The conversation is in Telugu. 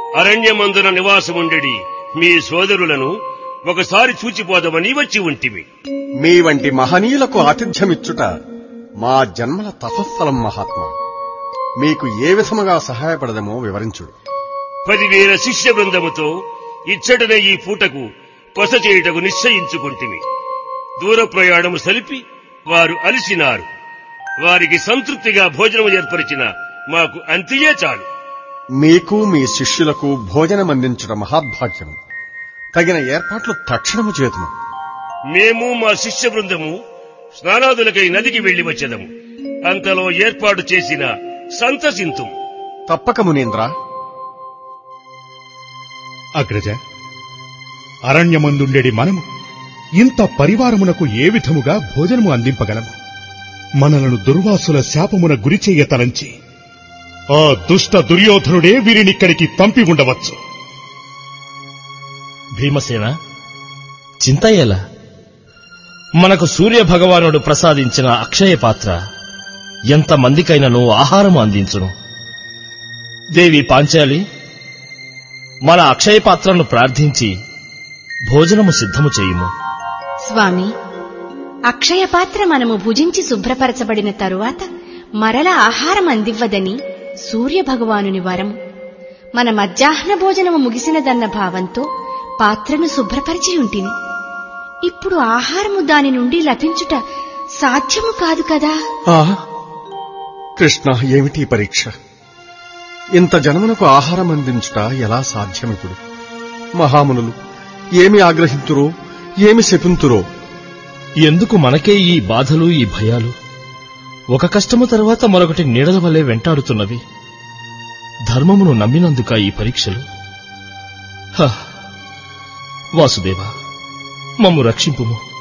అరణ్యమందున నివాసముండెడి మీ సోదరులను ఒకసారి చూచిపోదమని వచ్చి ఉంటిమి మీ వంటి మహనీయులకు ఆతిథ్యమిచ్చుట మా జన్మల తపస్ఫలం మహాత్మా మీకు ఏ విధముగా సహాయపడదమో వివరించుడు పదివేల శిష్య బృందముతో ఇచ్చటనే ఈ పూటకు కొస చేయుటకు నిశ్చయించుకుంటిమి దూర ప్రయాణము సలిపి వారు అలిసినారు వారికి సంతృప్తిగా భోజనము ఏర్పరిచిన మాకు అంతియే చాలు మీకు మీ శిష్యులకు భోజనమందించుట మహాభాగ్యం తగిన ఏర్పాట్లు తక్షణము చేతుము మేము మా శిష్య బృందము స్నానాదులకై నదికి వెళ్లి వచ్చేదము అంతలో ఏర్పాటు చేసిన సంతసింతు తప్పక మునీంద్ర అగ్రజ అరణ్యమందుండెడి మనము ఇంత పరివారమునకు ఏ విధముగా భోజనము అందింపగలము మనలను దుర్వాసుల శాపమున గురిచేయ తలంచి ఆ దుష్ట దుర్యోధనుడే వీరినిక్కడికి పంపి ఉండవచ్చు భీమసేన చింత ఎలా మనకు సూర్య భగవానుడు ప్రసాదించిన అక్షయ పాత్ర ఎంతమందికైనను ఆహారము అందించును దేవి పాంచాలి మన అక్షయ పాత్రను ప్రార్థించి భోజనము సిద్ధము చేయుము స్వామి అక్షయ పాత్ర మనము భుజించి శుభ్రపరచబడిన తరువాత మరల ఆహారం అందివ్వదని సూర్య భగవానుని వరం మన మధ్యాహ్న భోజనము ముగిసినదన్న భావంతో పాత్రను శుభ్రపరిచి ఉంటిని ఇప్పుడు ఆహారము దాని నుండి లభించుట సాధ్యము కాదు కదా ఆ కృష్ణ ఏమిటి ఈ పరీక్ష ఇంత జనమునకు ఆహారం అందించుట ఎలా సాధ్యమిప్పుడు మహామునులు ఏమి ఆగ్రహింతురో ఏమి శపింతురో ఎందుకు మనకే ఈ బాధలు ఈ భయాలు ఒక కష్టము తర్వాత మరొకటి నీడల వల్లే వెంటాడుతున్నవి ధర్మమును నమ్మినందుక ఈ పరీక్షలు హ! వాసుదేవ మమ్ము రక్షింపుము